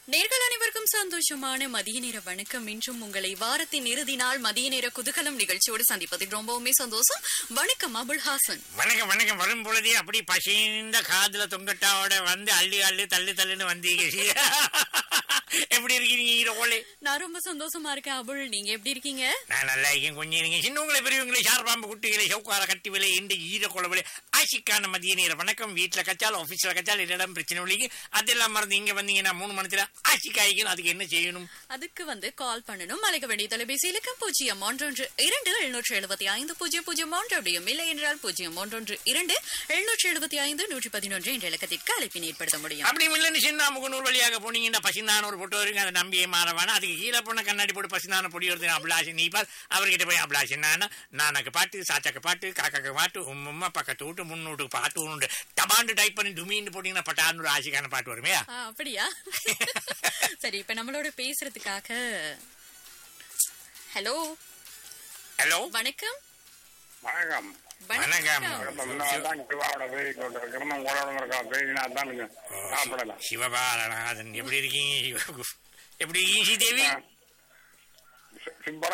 நேர்கள் அனைவருக்கும் சந்தோஷமான மதிய நேர வணக்கம் இன்றும் உங்களை வாரத்தின் இறுதி நாள் மதிய நேர குதூகலம் நிகழ்ச்சியோடு சந்திப்பதில் ரொம்பவுமே சந்தோஷம் வணக்கம் அபுல் ஹாசன் வணக்கம் வணக்கம் வரும் பொழுதே அப்படி பசிந்த காதுல தொங்கட்டாவோட வந்து அள்ளி அள்ளி தள்ளு தள்ளுன்னு வந்தீங்க எப்படி இருக்கீங்க ஈரோலே நான் ரொம்ப சந்தோஷமா இருக்கேன் அபுல் நீங்க எப்படி இருக்கீங்க நான் நல்லா இருக்கேன் கொஞ்சம் நீங்க சின்னவங்களை பெரியவங்களை சார்பாம்பு குட்டிகளை சவுக்கார கட்டி விலை இன்று ஈரக்குள விலை ஆசிக்கான மதிய நேர வணக்கம் வீட்டுல கச்சால் ஆபீஸ்ல கச்சால் இடம் பிரச்சனை இல்லைங்க அதெல்லாம் மறந்து இங்க வந்தீங்கன்னா மூணு மணத்துல ஆசிக்காய்க்கு அதுக்கு என்ன செய்யணும் அதுக்கு வந்து கால் பண்ணணும் அழைக்க வேண்டிய தொலைபேசி இலக்கம் பூஜ்ஜியம் ஒன்றொன்று இரண்டு எழுநூற்று எழுபத்தி ஐந்து பூஜ்ஜியம் பூஜ்ஜியம் ஒன்று அப்படியும் இல்லை என்றால் பூஜ்ஜியம் ஒன்றொன்று இரண்டு எழுநூற்று எழுபத்தி ஐந்து நூற்றி பதினொன்று என்ற இலக்கத்திற்கு அழைப்பினை ஏற்படுத்த முடியும் அப்படி இல்லைன்னு சின்ன முகநூல் வழியாக போனீங்கன்னா பசிந்தான ஒரு போட்டோ இருக்கு அதை நம்பியே மாறவானா அதுக்கு கீழே போன கண்ணாடி போட்டு பசிந்தான பொடி ஒருத்தர் அபிலாஷி நீ பால் அவர்கிட்ட போய் அபிலாஷி நானா நானக்கு பாட்டு சாச்சக்கு பாட்டு காக்காக்கு பாட்டு உம்மா பக்கத்து வீட்டு முன்னூட்டுக்கு பாட்டு உண்டு டபாண்டு டைப் பண்ணி டுமின்னு போட்டீங்கன்னா பட்டான்னு ஒரு ஆசிக்கான பாட்டு வருமே ஆ, அப்படியா சரி இப்ப நம்மளோட பேசுறதுக்காக ஹலோ ஹலோ வணக்கம் வணக்கம் வணக்கம். இப்ப முன்னதான் சிவாவோட பேசி கொண்டிருக்கிறோம் உங்களோட இருக்க பேசினா தான் கொஞ்சம் சாப்பிடலாம் சிவபாலநாதன் எப்படி இருக்கீங்க எப்படி இருக்கீங்க ஸ்ரீதேவி சிம்பரா